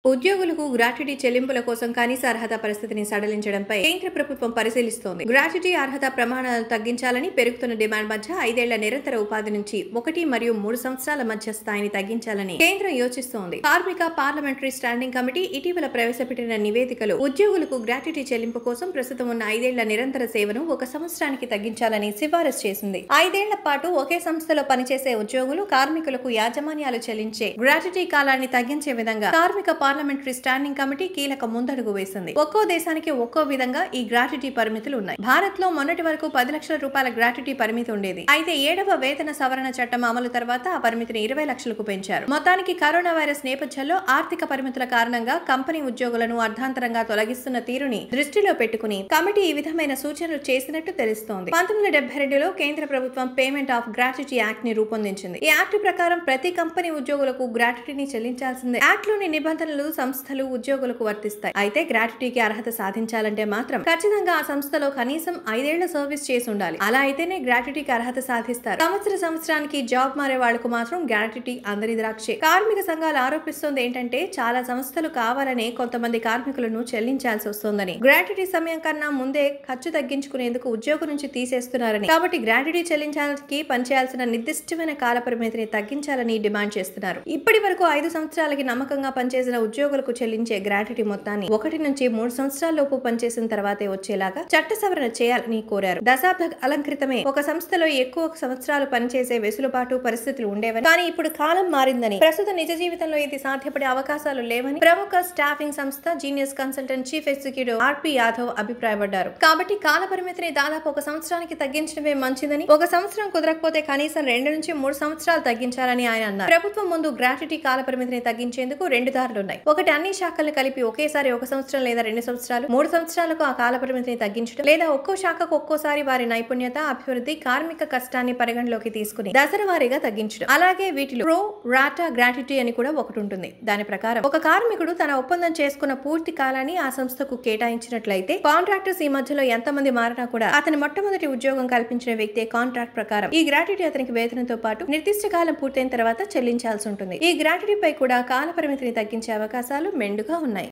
ఉద్యోగులకు గ్రాట్యుటీ చెల్లింపుల కోసం కనీస అర్హత పరిస్థితిని సడలించడంపై కేంద్ర ప్రభుత్వం పరిశీలిస్తోంది గ్రాట్యుటీ అర్హత ప్రమాణాలు తగ్గించాలని పెరుగుతున్న డిమాండ్ మధ్య ఐదేళ్ల నిరంతర ఉపాధి నుంచి ఒకటి మరియు మూడు సంవత్సరాల మధ్య స్థాయిని తగ్గించాలని కేంద్రం యోచిస్తోంది కార్మిక పార్లమెంటరీ స్టాండింగ్ కమిటీ ఇటీవల ప్రవేశపెట్టిన నివేదికలో ఉద్యోగులకు గ్రాట్యుటీ చెల్లింపు కోసం ప్రస్తుతం ఉన్న ఐదేళ్ల నిరంతర సేవను ఒక సంవత్సరానికి తగ్గించాలని సిఫారసు చేసింది ఐదేళ్ల పాటు ఒకే సంస్థలో పనిచేసే ఉద్యోగులు కార్మికులకు యాజమాన్యాలు చెల్లించే గ్రాట్యుటీ కాలాన్ని తగ్గించే విధంగా కార్మిక పార్లమెంటరీ స్టాండింగ్ కమిటీ కీలక ముందడుగు వేసింది ఒక్కో దేశానికి ఒక్కో విధంగా ఈ గ్రాట్యుటీ పరిమితులు ఉన్నాయి భారత్ లో మొన్నటి వరకు పది లక్షల రూపాయల గ్రాట్యుటీ పరిమితి ఉండేది అయితే ఏడవ వేతన సవరణ చట్టం అమలు తర్వాత ఆ పరిమితిని ఇరవై లక్షలకు పెంచారు మొత్తానికి కరోనా వైరస్ నేపథ్యంలో ఆర్థిక పరిమితుల కారణంగా కంపెనీ ఉద్యోగులను అర్ధాంతరంగా తొలగిస్తున్న తీరుని దృష్టిలో పెట్టుకుని కమిటీ ఈ విధమైన సూచనలు చేసినట్టు తెలుస్తోంది పంతొమ్మిది డెబ్బై రెండులో కేంద్ర ప్రభుత్వం పేమెంట్ ఆఫ్ గ్రాట్యుటీ యాక్ట్ ని రూపొందించింది ఈ యాక్ట్ ప్రకారం ప్రతి కంపెనీ ఉద్యోగులకు గ్రాట్యుటీని చెల్లించాల్సిందే యాక్ట్ లోని నిబంధనలు సంస్థలు ఉద్యోగులకు వర్తిస్తాయి అయితే గ్రాట్యుటీకి అర్హత సాధించాలంటే మాత్రం ఖచ్చితంగా ఆ సంస్థలో కనీసం ఐదేళ్ల సర్వీస్ చేసి ఉండాలి అలా అయితేనే గ్రాట్యుటీకి అర్హత సాధిస్తారు సంవత్సర సంవత్సరానికి జాబ్ మారే వాళ్లకు మాత్రం గ్రాట్యుటీ అందరి ద్రాక్షే కార్మిక సంఘాలు ఆరోపిస్తోంది ఏంటంటే చాలా సంస్థలు కావాలనే కొంతమంది కార్మికులను చెల్లించాల్సి వస్తోందని గ్రాట్యుటీ సమయం కన్నా ముందే ఖర్చు తగ్గించుకునేందుకు ఉద్యోగం నుంచి తీసేస్తున్నారని కాబట్టి గ్రాట్యుటీ చెల్లించడానికి పనిచేయాల్సిన నిర్దిష్టమైన కాల పరిమితిని తగ్గించాలని డిమాండ్ చేస్తున్నారు ఇప్పటి వరకు ఐదు సంవత్సరాలకి నమ్మకంగా పనిచేసిన ఉద్యోగులకు చెల్లించే గ్రాట్యుటీ మొత్తాన్ని ఒకటి నుంచి మూడు సంవత్సరాల లోపు పనిచేసిన తర్వాతే వచ్చేలాగా చట్ట సవరణ చేయాలని కోరారు దశాబ్ద అలంకృతమే ఒక సంస్థలో ఎక్కువ సంవత్సరాలు పనిచేసే వెసులుబాటు పరిస్థితులు ఉండేవని కానీ ఇప్పుడు కాలం మారిందని ప్రస్తుత నిజ జీవితంలో ఇది సాధ్యపడే అవకాశాలు లేవని ప్రముఖ స్టాఫింగ్ సంస్థ genius consultant chief executive R P Yadav అభిప్రాయపడ్డారు కాబట్టి కాల పరిమితిని దాదాపు ఒక సంవత్సరానికి తగ్గించడమే మంచిదని ఒక సంవత్సరం కుదరకపోతే కనీసం రెండు నుంచి మూడు సంవత్సరాలు తగ్గించాలని ఆయన అన్నారు ప్రభుత్వం ముందు గ్రాట్యుటీ కాల పరిమితిని తగ్గించేందుకు రెండు దారులున్నాయి ఒకటి అన్ని శాఖలను కలిపి ఒకేసారి ఒక సంవత్సరం లేదా రెండు సంవత్సరాలు మూడు సంవత్సరాలకు ఆ కాల పరిమితిని తగ్గించడం లేదా ఒక్కో శాఖకు ఒక్కోసారి వారి నైపుణ్యత అభివృద్ధి కార్మిక కష్టాన్ని పరిగణలోకి తీసుకుని దశల వారీగా తగ్గించడం అలాగే వీటిలో ప్రో రాటా గ్రాట్యుటీ అని కూడా ఒకటి ఉంటుంది దాని ప్రకారం ఒక కార్మికుడు తన ఒప్పందం చేసుకున్న పూర్తి కాలాన్ని ఆ సంస్థకు కేటాయించినట్లయితే కాంట్రాక్టర్స్ ఈ మధ్యలో ఎంతమంది మారినా కూడా అతని మొట్టమొదటి ఉద్యోగం కల్పించిన వ్యక్తి కాంట్రాక్ట్ ప్రకారం ఈ గ్రాట్యుటీ అతనికి వేతనంతో పాటు నిర్దిష్ట కాలం పూర్తయిన తర్వాత చెల్లించాల్సి ఉంటుంది ఈ గ్రాట్యుటీపై కూడా కాల పరిమితిని తగ్గించే అవకాశాలు మెండుగా ఉన్నాయి